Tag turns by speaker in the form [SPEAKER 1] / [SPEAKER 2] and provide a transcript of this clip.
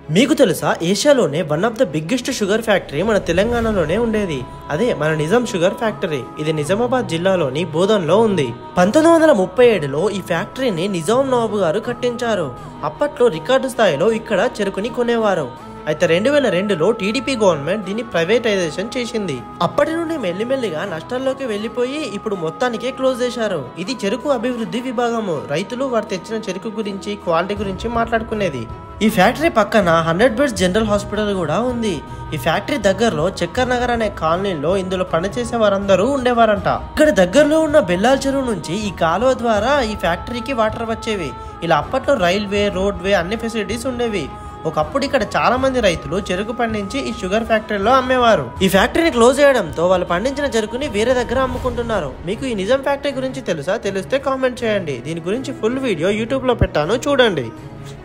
[SPEAKER 1] మీకు తెలుసా ఏషియాలోనే one of the biggest sugar factory మన తెలంగాణలోనే ఉండేది అదే మన నిజాం షుగర్ ఫ్యాక్టరీ ఇది నిజామాబాద్ జిల్లాలోని బోధన్లో ఉంది పంతొమ్మిది వందల ముప్పై ఏడులో ఈ ఫ్యాక్టరీని నిజాం నవాబు గారు కట్టించారు అప్పట్లో రికార్డు స్థాయిలో ఇక్కడ చెరుకుని కొనేవారు అయితే రెండు వేల రెండులో టీడీపీ గవర్నమెంట్ దీన్ని ప్రైవేటైజేషన్ చేసింది అప్పటి నుండి మెల్లిమెల్లిగా నష్టాల్లోకి వెళ్లిపోయి ఇప్పుడు మొత్తానికే క్లోజ్ చేశారు ఇది చెరుకు అభివృద్ధి విభాగము రైతులు వారు తెచ్చిన చెరుకు గురించి క్వాలిటీ గురించి మాట్లాడుకునేది ఈ ఫ్యాక్టరీ పక్కన హండ్రెడ్ బెడ్స్ జనరల్ హాస్పిటల్ కూడా ఉంది ఈ ఫ్యాక్టరీ దగ్గరలో చక్కర్ నగర్ అనే కాలనీలో ఇందులో పనిచేసే వారందరూ ఉండేవారంట ఇక్కడ దగ్గరలో ఉన్న బెల్లాల చెరువు నుంచి ఈ కాలువ ద్వారా ఈ ఫ్యాక్టరీకి వాటర్ వచ్చేవి ఇలా అప్పట్లో రైల్వే రోడ్వే అన్ని ఫెసిలిటీస్ ఉండేవి ఒకప్పుడు ఇక్కడ చాలా మంది రైతులు చెరుకు పండించి ఈ షుగర్ ఫ్యాక్టరీలో అమ్మేవారు ఈ ఫ్యాక్టరీని క్లోజ్ చేయడంతో వాళ్ళు పండించిన చెరుకుని వేరే దగ్గర అమ్ముకుంటున్నారు మీకు ఈ నిజం ఫ్యాక్టరీ గురించి తెలుసా తెలిస్తే కామెంట్ చేయండి దీని గురించి ఫుల్ వీడియో యూట్యూబ్ లో పెట్టాను చూడండి